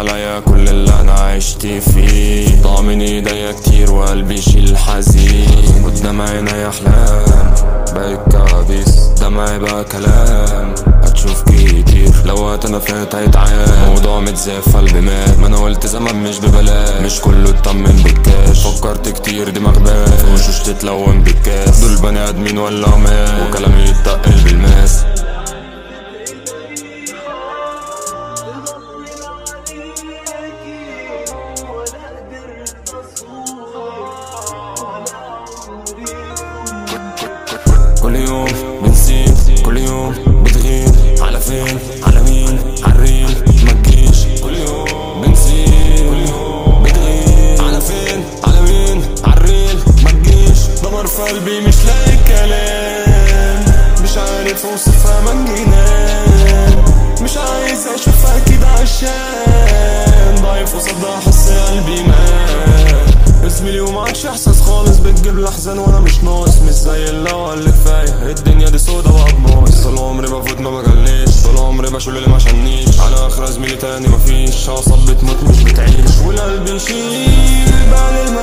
عليا كل اللي انا عشت فيه ضاع من ايديا كتير وقلبي يشيل حزين قدام عيني احلام بقت كوابيس دمعي بقى كلام هتشوف كتير لو وقت انا فات هيتعاد موضوع متزاف قلبي مات ما انا قلت زمان مش ببلاش مش كله اطمن بالكاش فكرت كتير دماغ باش وشوش تتلون بالكاس دول بني ادمين ولا عمال وكلامي يتقل بالماس كل يوم بنسيب كل يوم بتغيب على فين على مين عالريل ما تجيش كل يوم بنسيب كل يوم بتغيب على فين على مين عالريل ما تجيش دمر في قلبي مش لاقي كلام مش عارف اوصفها من جنان مش عايز اشوفها كده عشان ضعيف وصدق احس قلبي مات اسمي اليوم عادش احساس خالص بتجيب الاحزان وانا مش ناقص مش زي الاول اللي كفايه الدنيا دي سودا وقماص طول عمري بفوت ما بجليش طول عمري بشول اللي ما عشانيش على اخر زميلي تاني مفيش عصب بتموت مش بتعيش والقلب يشيل بقى